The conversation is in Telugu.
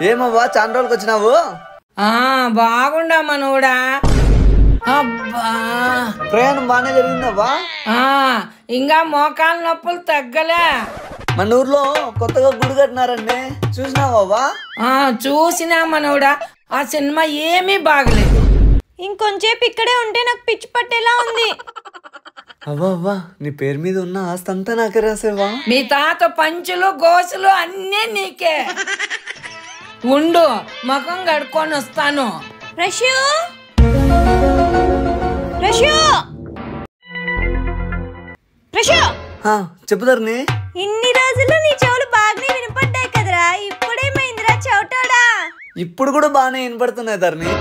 ఏమవ్వా చాలా రోజులకు వచ్చినావు ఆ బాగుండా మనోడా అబ్బా ప్రయాణం బాగానే జరిగిందవ్వా ఆ ఇంకా మోకాలు నొప్పులు తగ్గలే మన ఊర్లో కొత్తగా గుడి కట్టినారండి చూసినావవ్వా ఆ చూసినా మనోడా ఆ సినిమా ఏమీ బాగలేదు ఇంకొంచేపు ఇక్కడే ఉంటే నాకు పిచ్చి పట్టేలా ఉంది అవ్వా అవ్వా నీ పేరు మీద ఉన్న ఆస్తి అంతా నాకే రాసేవా మీ తాత పంచులు గోసులు అన్నీ నీకే ఉండు ముఖం కడుక్కొని వస్తాను రష్యూ రష్యూ రష్యూ హా, చెప్పు ధరణి ఇన్ని రోజులు నీ చెవులు బాగానే వినపడ్డాయి కదరా ఇప్పుడేమైందిరా చౌటోడా ఇప్పుడు కూడా బాగానే వినపడుతున్నాయి ధరణి